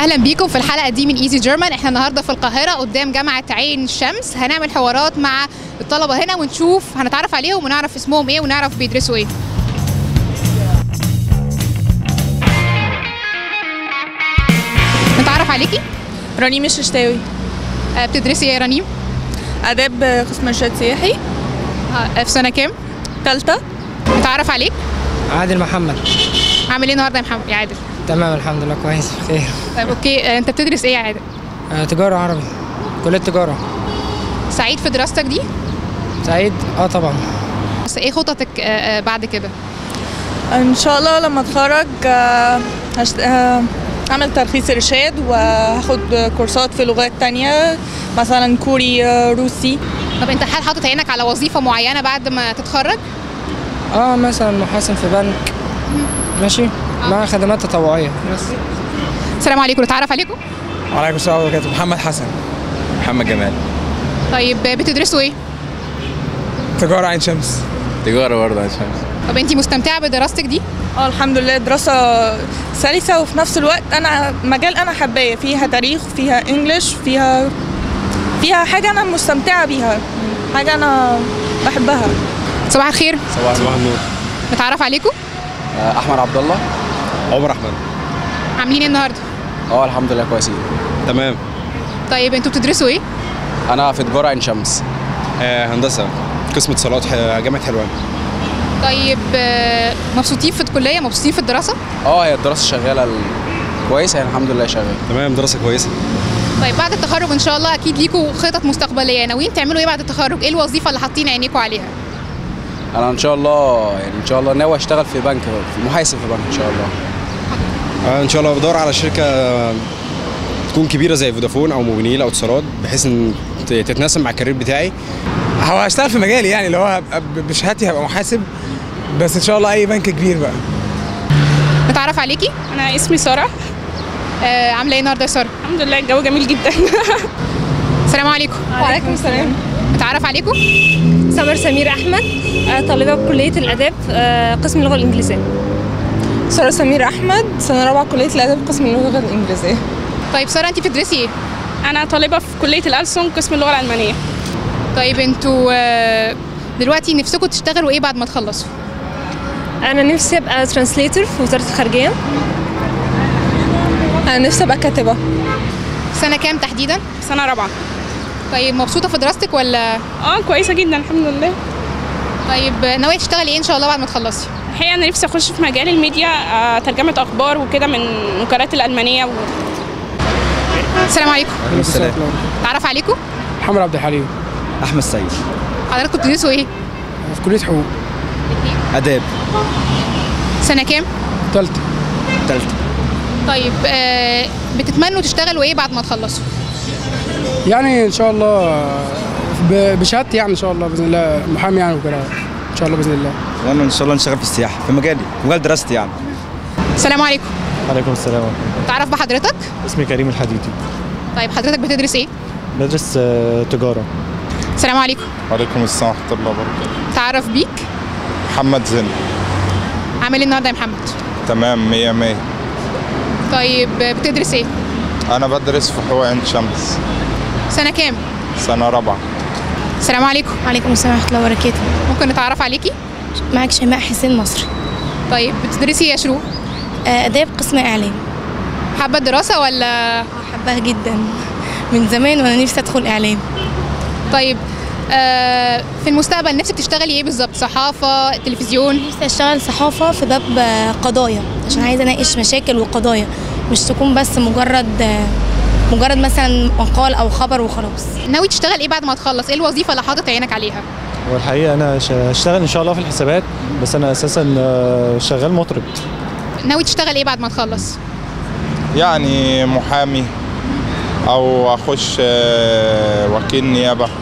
اهلا بيكم في الحلقه دي من ايزي جيرمان احنا النهارده في القاهره قدام جامعه عين شمس هنعمل حوارات مع الطلبه هنا ونشوف هنتعرف عليهم ونعرف اسمهم ايه ونعرف بيدرسوا ايه نتعرف عليكي رنيم الششتاوي آه، بتدرسي ايه يا رنيم آداب قسم إرشاد سياحي آه، في سنه كام تالتة نتعرف عليك عادل محمد عامل ايه النهارده يا محمد يا عادل تمام الحمد لله كويس بخير طيب اوكي آه، انت بتدرس ايه يا عادل آه، تجارة عربي كلية تجارة سعيد في دراستك دي سعيد اه طبعا بس ايه خططك آه، آه، بعد كده إن شاء الله لما أتخرج آه، هشت... آه، أعمل ترخيص إرشاد وهاخد كورسات في لغات تانية مثلا كوري آه، روسي طب انت هل حاطط عينك على وظيفه معينه بعد ما تتخرج اه مثلا محاسن في بنك ماشي مع خدمات تطوعية بس السلام عليكم نتعرف عليكم وعليكم السلام ورحمة الله محمد حسن محمد جمال طيب آه، بتدرسوا ايه تجارة عين شمس تجارة برضه عين شمس طب انت مستمتعه بدراستك دي اه الحمد لله دراسة سلسة وفي نفس الوقت أنا مجال أنا حباه فيها تاريخ فيها إنجليش فيها فيها حاجة أنا مستمتعة بيها حاجة أنا بحبها صباح الخير صباح صباح النور نتعرف عليكم احمد عبد الله عمر احمد عاملين ايه النهارده اه الحمد لله كويسين تمام طيب انتوا بتدرسوا ايه انا في تجارة عين شمس هندسه قسم اتصالات ح- جامعه حلوان طيب آه، مبسوطين في الكليه مبسوطين في الدراسه اه هي الدراسة شغالة ال- كويسة يعني الحمد لله شغالة تمام دراسه كويسه طيب بعد التخرج ان شاء الله اكيد ليكوا خطط مستقبليه ناويين تعملوا ايه بعد التخرج ايه الوظيفه اللي حاطين عينيكوا عليها انا ان شاء الله يعني ان شاء الله ناوي اشتغل في بنك في محاسب في بنك ان شاء الله آه، ان شاء الله بدور على شركه تكون كبيره زي فودافون او موبينيل او اتصالات بحيث ان ت- تتناسب مع الكارير بتاعي هو هشتغل في مجالي يعني اللي هو هبقى ب- بشهادتي هبقى محاسب بس ان شاء الله اي بنك كبير بقى نتعرف عليكي انا اسمي ساره آه عامله ايه النهارده يا ساره الحمد لله الجو جميل جدا السلام عليكم وعليكم السلام نتعرف عليكم سمر سمير احمد آه، طالبه بكليه الاداب آه، قسم اللغه الانجليزيه سارة سمير أحمد سنة رابعة كلية الآداب قسم اللغة الإنجليزية طيب ساره انت بتدرسي ايه انا طالبه في كليه الألسن قسم اللغه الالمانيه طيب انتوا آه، دلوقتي نفسكم تشتغلوا ايه بعد ما تخلصوا انا نفسي ابقى ترانسليتور في وزاره الخارجيه أنا نفسي أبقى كاتبة سنه كام تحديدا سنه رابعه طيب مبسوطه في دراستك ولا اه كويسه جدا الحمد لله طيب آه، ناويه تشتغلي ايه ان شاء الله بعد ما تخلصي الحقيقه انا نفسي اخش في مجال الميديا آه ترجمه اخبار وكده من المنكرات الالمانيه و... السلام عليكم السلام تعرف عليكم محمد عبد الحليم احمد سيد حضراتكم بتدرسوا ايه في كلية حقوق اداب سنه كام تالتة تالتة طيب آه بتتمنوا تشتغلوا ايه بعد ما تخلصوا يعني ان شاء الله ب- بشهادتي يعني ان شاء الله باذن الله محامي يعني وكده ان شاء الله باذن الله وانا ان شاء الله نشتغل في السياحه في مجالي في مجال دراستي يعني السلام عليكم عليكم السلام تعرف بحضرتك اسمي كريم الحديدي طيب حضرتك بتدرس ايه بدرس آه، تجارة السلام عليكم وعليكم السلام ورحمة الله وبركاته تعرف بيك محمد زين عامل ايه النهارده يا محمد تمام مية مية طيب آه، بتدرس ايه أنا بدرس في حقوق عين شمس سنه كام سنة رابعة السلام عليكم وعليكم السلام ورحمه الله وبركاته ممكن نتعرف عليكي معك شيماء حسين مصري طيب بتدرسي ايه يا شروق آه، اداب قسم اعلام حابه الدراسه ولا حباها جدا من زمان وانا نفسي ادخل اعلام طيب آه في المستقبل نفسك تشتغلي ايه بالظبط صحافه تلفزيون نفسي اشتغل صحافه في باب آه، قضايا عشان عايزه اناقش مشاكل وقضايا مش تكون بس مجرد آه، مجرد مثلا مقال او خبر وخلاص ناوي تشتغل ايه بعد ما تخلص ايه الوظيفه اللي حاطط عينك عليها والحقيقة أنا ش- هشتغل إن شاء الله في الحسابات بس أنا أساسا آه، شغال مطرب ناوي تشتغل ايه بعد ما تخلص يعني محامي أو أخش آه، وكيل نيابة